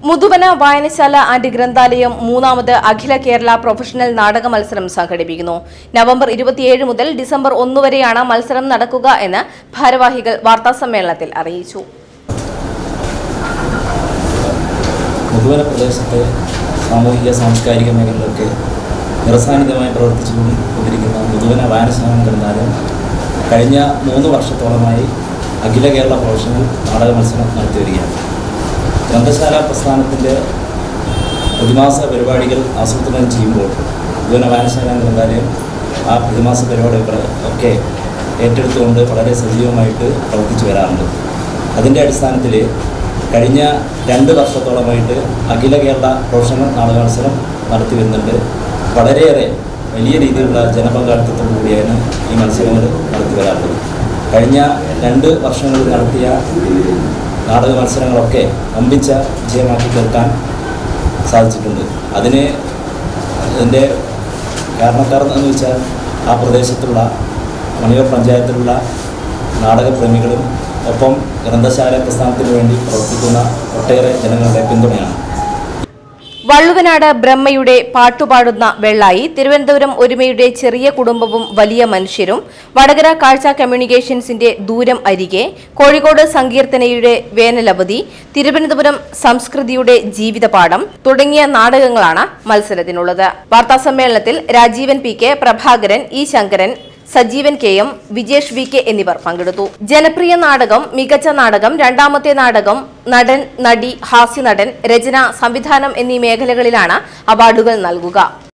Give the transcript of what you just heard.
മുതുവന വായനശാല ആൻഡ് ഗ്രന്ഥാലയം മൂന്നാമത് അഖില കേരള പ്രൊഫഷണൽ നാടക മത്സരം സംഘടിപ്പിക്കുന്നു നവംബർ ഇരുപത്തിയേഴ് മുതൽ ഡിസംബർ ഒന്ന് വരെയാണ് മത്സരം നടക്കുക എന്ന് ഭാരവാഹികൾ വാർത്താസമ്മേളനത്തിൽ അറിയിച്ചു മുതുവന പ്രദേശത്തെ സാമൂഹിക സാംസ്കാരിക മേഖലകളിലൊക്കെ നിറസാന്നിധ്യമായി പ്രവർത്തിച്ചു കൊണ്ടിരിക്കുന്ന മുതുവന വായനശാല ഗ്രന്ഥാലയം കഴിഞ്ഞ മൂന്ന് വർഷത്തോളമായി അഖില കേരള പ്രൊഫഷണൽ നാടക മത്സരം നടത്തി വരികയാണ് ഗ്രന്ഥശാല പ്രസ്ഥാനത്തിൻ്റെ പ്രതിമാസ പരിപാടികൾ ആസൂത്രണം ചെയ്യുമ്പോൾ മുതുവന വായനശാല ഗ്രന്ഥാലയം ആ പ്രതിമാസ പരിപാടികൾ ഒക്കെ ഏറ്റെടുത്തുകൊണ്ട് വളരെ സജീവമായിട്ട് പ്രവർത്തിച്ചു വരാറുണ്ട് അതിൻ്റെ അടിസ്ഥാനത്തിൽ കഴിഞ്ഞ രണ്ട് വർഷത്തോളമായിട്ട് അഖില കേരള പ്രൊഫഷണൽ നാടക മത്സരം നടത്തി വരുന്നുണ്ട് വളരെയേറെ വലിയ രീതിയിലുള്ള ജനപങ്കാളിത്തത്തോടു കൂടിയാണ് ഈ മത്സരങ്ങൾ നടത്തി വരാറുള്ളത് കഴിഞ്ഞ രണ്ട് വർഷങ്ങളിൽ നടത്തിയ നാടക മത്സരങ്ങളൊക്കെ വമ്പിച്ച വിജയമാക്കി തീർക്കാൻ സാധിച്ചിട്ടുണ്ട് അതിന് അതിൻ്റെ കാരണക്കാർ എന്ന് വെച്ചാൽ ആ പ്രദേശത്തുള്ള മണിയൂർ പഞ്ചായത്തിലുള്ള നാടകപ്രേമികളും ഒപ്പം ഗ്രന്ഥശാല പ്രസ്ഥാനത്തിന് വേണ്ടി പ്രവർത്തിക്കുന്ന ഒട്ടേറെ ജനങ്ങളുടെ പിന്തുണയാണ് വള്ളുവനാട് ബ്രഹ്മയുടെ പാട്ടുപാടുന്ന വെള്ളായി തിരുവനന്തപുരം ഒരുമയുടെ ചെറിയ കുടുംബവും വലിയ മനുഷ്യരും വടകര കാഴ്ച കമ്മ്യൂണിക്കേഷൻസിന്റെ ദൂരം അരികെ കോഴിക്കോട് സങ്കീർത്തനയുടെ വേനലവധി തിരുവനന്തപുരം സംസ്കൃതിയുടെ ജീവിതപാഠം തുടങ്ങിയ നാടകങ്ങളാണ് മത്സരത്തിനുള്ളത് വാർത്താസമ്മേളനത്തിൽ Rajeevan P K Prabhakaran E Sankaran Sajeevan K M Vijesh V K എന്നിവർ പങ്കെടുത്തു ജനപ്രിയ നാടകം മികച്ച നാടകം രണ്ടാമത്തെ നാടകം നടൻ നടി ഹാസ്യനടൻ രചന സംവിധാനം എന്നീ മേഖലകളിലാണ് അവാർഡുകൾ നൽകുക